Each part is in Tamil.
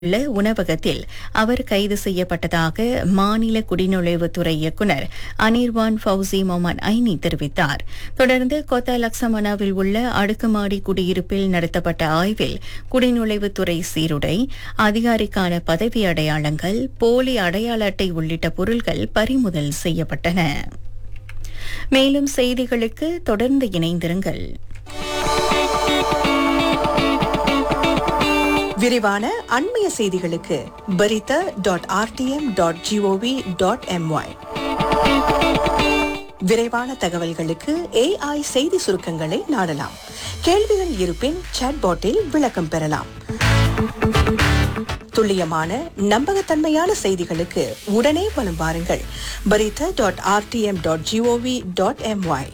உள்ள உணவகத்தில் அவர் கைது செய்யப்பட்டதாக மாநில குடிநுழைவுத்துறை இயக்குநர் அனிர்வான் ஃபவுசி மொமன் ஐனி தெரிவித்தார் தொடர்ந்து கொத்தா லக்சமனாவில் உள்ள அடுக்குமாடி குடியிருப்பில் நடத்தப்பட்ட ஆய்வில் குடிநுழைவுத்துறை சீருடை அதிகாரிக்கான பதவி அடையாளங்கள் போலி அடையாள அட்டை உள்ளிட்ட பொருட்கள் பறிமுதல் செய்யப்பட்டன மேலும் செய்திகளுக்கு தொடர்ந்து இணைந்திருங்கள் விரிவான அண்மைய செய்திகளுக்கு Berita dot R T M dot G O V dot M Y விரைவான தகவல்களுக்கு ஏஐ செய்தி சுருக்கங்களை நாடலாம் கேள்விகள் இருப்பின் சாட்பாட்டில் விளக்கம் பெறலாம் துல்லியமான நம்பகத்தன்மையான செய்திகளுக்கு உடனே வலம் வாருங்கள் Berita dot R T M dot G O V dot M Y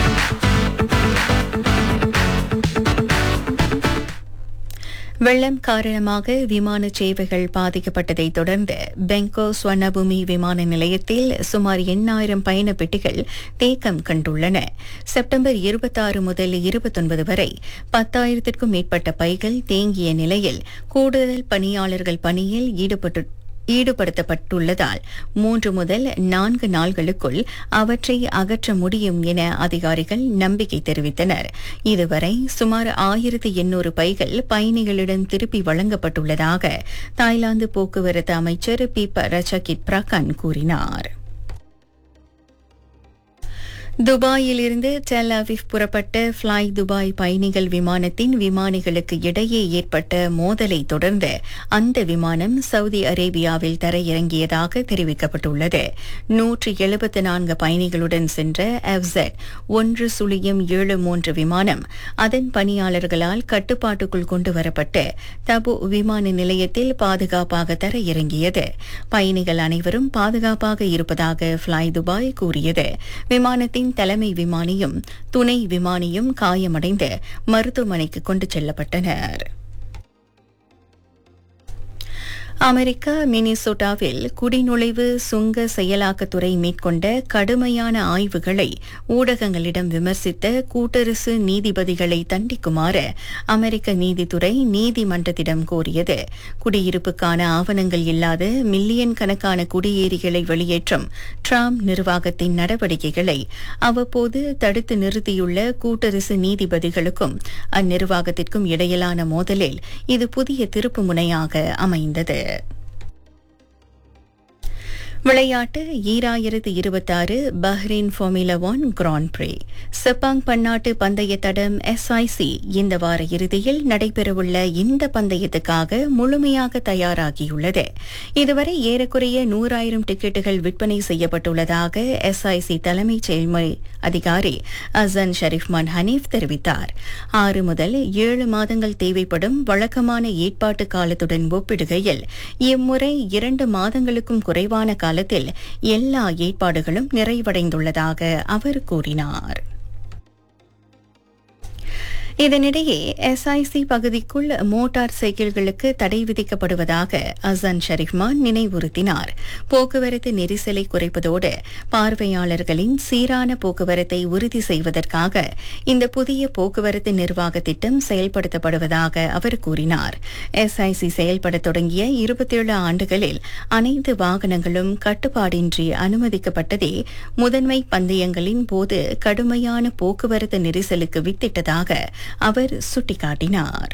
வெள்ளம் காரணமாக விமான சேவைகள் பாதிக்கப்பட்டதை தொடர்ந்து பெங்கோ ஸ்வர்ணபூமி விமான நிலையத்தில் சுமார் எண்ணாயிரம் பயண பெட்டிகள் தேக்கம் கண்டுள்ளன செப்டம்பர் இருபத்தாறு முதல் இருபத்தொன்பது வரை பத்தாயிரத்திற்கும் மேற்பட்ட பைகள் தேங்கிய நிலையில் கூடுதல் பணியாளர்கள் பணியில் ஈடுபட்டு ஈடுபடுத்தப்பட்டுள்ளதால் மூன்று முதல் நான்கு நாள்களுக்குள் அவற்றை அகற்ற முடியும் என அதிகாரிகள் நம்பிக்கை தெரிவித்தனர் இதுவரை சுமார் ஆயிரத்தி எண்ணூறு பைகள் பயணிகளிடம் திருப்பி வழங்கப்பட்டுள்ளதாக தாய்லாந்து போக்குவரத்து அமைச்சர் பீப ரச்சகிட் பிரகான் கூறினார் துபாயில் இருந்து டெல் அவிவ் புறப்பட்ட ஃப்ளை துபாய் பயணிகள் விமானத்தின் விமானிகளுக்கு இடையே ஏற்பட்ட மோதலை தொடர்ந்து அந்த விமானம் சவுதி அரேபியாவில் தரையிறங்கியதாக தெரிவிக்கப்பட்டுள்ளது நூற்று எழுபத்து நான்கு பயணிகளுடன் சென்ற எஃப்செட் ஒன்று சுழியம் ஏழு மூன்று விமானம் அதன் பணியாளர்களால் கட்டுப்பாட்டுக்குள் கொண்டு வரப்பட்டு தபு விமான நிலையத்தில் பாதுகாப்பாக தரையிறங்கியது பயணிகள் அனைவரும் பாதுகாப்பாக இருப்பதாக ஃப்ளை துபாய் கூறியது விமானத்தின் தலைமை விமானியும் துணை விமானியும் காயமடைந்து மருத்துவமனைக்கு கொண்டு செல்லப்பட்டனர் அமெரிக்கா மினிசோட்டாவில் குடிநுழைவு சுங்க செயலாக்கத்துறை மேற்கொண்ட கடுமையான ஆய்வுகளை ஊடகங்களிடம் விமர்சித்த கூட்டரசு நீதிபதிகளை தண்டிக்குமாறு அமெரிக்க நீதித்துறை நீதிமன்றத்திடம் கோரியது குடியிருப்புக்கான ஆவணங்கள் இல்லாத மில்லியன் கணக்கான குடியேறிகளை வெளியேற்றும் டிரம்ப் நிர்வாகத்தின் நடவடிக்கைகளை அவ்வப்போது தடுத்து நிறுத்தியுள்ள கூட்டரசு நீதிபதிகளுக்கும் அந்நிர்வாகத்திற்கும் இடையிலான மோதலில் இது புதிய திருப்பு முனையாக அமைந்தது விளையாட்டு ஈராயிரத்து இருபத்தாறு Bahrain Formula One Grand Prix Sepang பன்னாட்டு பந்தய தடம் எஸ்ஐசி இந்த வார இறுதியில் நடைபெறவுள்ள இந்த பந்தயத்துக்காக முழுமையாக தயாராகியுள்ளது இதுவரை ஏறக்குறைய நூறாயிரம் டிக்கெட்டுகள் விற்பனை செய்யப்பட்டுள்ளதாக எஸ்ஐசி தலைமைச் செயல்முறை அதிகாரி அசன் ஷரீஃப்மான் ஹனீஃப் தெரிவித்தார் ஆறு முதல் ஏழு மாதங்கள் தேவைப்படும் வழக்கமான ஏற்பாட்டு காலத்துடன் ஒப்பிடுகையில் இம்முறை இரண்டு மாதங்களுக்கும் குறைவான காலத்தில் எல்லா ஏற்பாடுகளும் நிறைவடைந்துள்ளதாக அவர் கூறினார் இதனிடையே எஸ்ஐசி பகுதிக்குள் மோட்டார் சைக்கிள்களுக்கு தடை விதிக்கப்படுவதாக அசன் ஷரீஃப்மான் நினைவுறுத்தினார் போக்குவரத்து நெரிசலை குறைப்பதோடு பார்வையாளர்களின் சீரான போக்குவரத்தை உறுதி செய்வதற்காக இந்த புதிய போக்குவரத்து நிர்வாக திட்டம் செயல்படுத்தப்படுவதாக அவர் கூறினார் எஸ்ஐசி செயல்பட தொடங்கிய இருபத்தேழு ஆண்டுகளில் அனைத்து வாகனங்களும் கட்டுப்பாடின்றி அனுமதிக்கப்பட்டதே முதன்மை பந்தயங்களின் போது கடுமையான போக்குவரத்து நெரிசலுக்கு வித்திட்டதாக அவர் சுட்டிக்காட்டினார்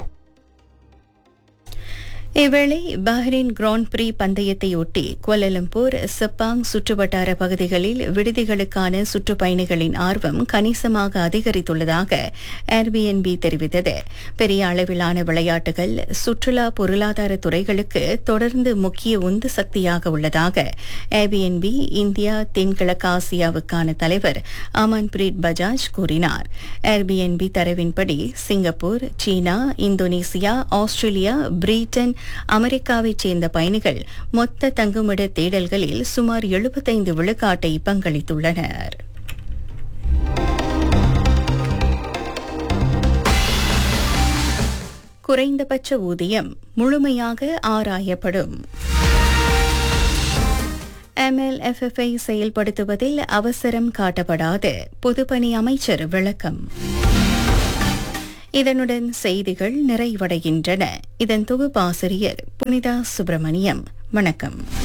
இவ்வேளை பஹ்ரைன் கிராண்ட் பிரீ பந்தயத்தையொட்டி கோலலம்பூர் செப்பாங் சுற்றுவட்டார பகுதிகளில் விடுதிகளுக்கான சுற்றுப்பயணிகளின் ஆர்வம் கணிசமாக அதிகரித்துள்ளதாக ஏர்பிஎன்பி தெரிவித்தது பெரிய அளவிலான விளையாட்டுகள் சுற்றுலா பொருளாதார துறைகளுக்கு தொடர்ந்து முக்கிய உந்து சக்தியாக உள்ளதாக ஏர்பிஎன்பி இந்தியா தென்கிழக்காசியாவுக்கான தலைவர் அமன்பிரீத் பஜாஜ் கூறினார் ஏர்பிஎன்பி தரவின்படி சிங்கப்பூர் சீனா இந்தோனேசியா ஆஸ்திரேலியா பிரிட்டன் அமெரிக்காவைச் சேர்ந்த பயணிகள் மொத்த தங்குமிட தேடல்களில் சுமார் எழுபத்தைந்து விழுக்காட்டை பங்களித்துள்ளனர் குறைந்தபட்ச ஊதியம் முழுமையாக ஆராயப்படும் எம்எல்எஃப்எஃப்ஐ செயல்படுத்துவதில் அவசரம் காட்டப்படாது பொதுப்பணி அமைச்சர் விளக்கம் இதனுடன் செய்திகள் நிறைவடைகின்றன இதன் தொகுப்பாசிரியர் புனிதா சுப்பிரமணியம் வணக்கம்